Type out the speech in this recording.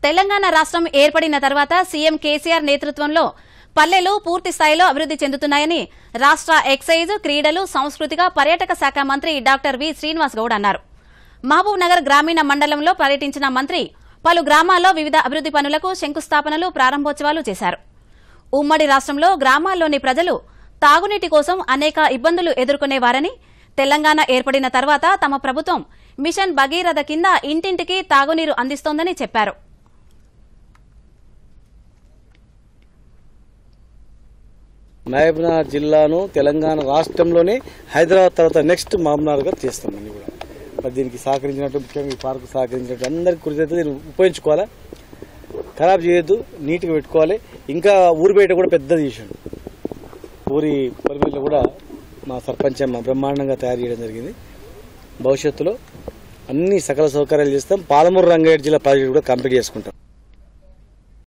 తెలంగాణ రాష్ట్రం ఏర్పడిన తర్వాత సీఎం కేసీఆర్ నేతృత్వంలో పల్లెలు పూర్తి స్థాయిలో అభివృద్ది చెందుతున్నాయని రాష్ట్ర ఎక్సైజ్ క్రీడలు సాంస్కృతిక పర్యాటక శాఖ మంత్రి డాక్టర్ వి శ్రీనివాస్ గౌడ్ అన్నారు మహబూబ్ నగర్ గ్రామీణ మండలంలో పర్యటించిన మంత్రి పలు గ్రామాల్లో వివిధ అభివృద్ది పనులకు శంకుస్థాపనలు ప్రారంభోత్సవాలు చేశారు ఉమ్మడి రాష్ట్రంలో గ్రామాల్లోని ప్రజలు తాగునీటి కోసం అనేక ఇబ్బందులు ఎదుర్కొనేవారని తెలంగాణ ఏర్పడిన తర్వాత తమ ప్రభుత్వం మిషన్ భగీరథ కింద ఇంటింటికి తాగునీరు అందిస్తోందని చెప్పారు మహబూబ్నగర్ జిల్లాను తెలంగాణ రాష్ట్రంలోనే హైదరాబాద్ తర్వాత నెక్స్ట్ మహబూబ్నగర్గా చేస్తాం అన్ని కూడా మరి దీనికి సహకరించినట్టు ముఖ్యంగా ఈ పార్కు సహకరించినట్టు అందరికి కృతజ్ఞత దీన్ని ఉపయోగించుకోవాలా ఖరాబ్ చేయొద్దు నీట్గా పెట్టుకోవాలి ఇంకా ఊరి బయట కూడా పెద్దది చేసాడు ఊరి పరిమితిలో కూడా మా సర్పంచ్ అమ్మ బ్రహ్మాండంగా తయారు చేయడం జరిగింది భవిష్యత్తులో అన్ని సకల సౌకర్యాలు చేస్తాం పాలమూరు రంగారెడ్డి జిల్లా ప్రాజెక్టు కూడా కంప్లీట్ చేసుకుంటాం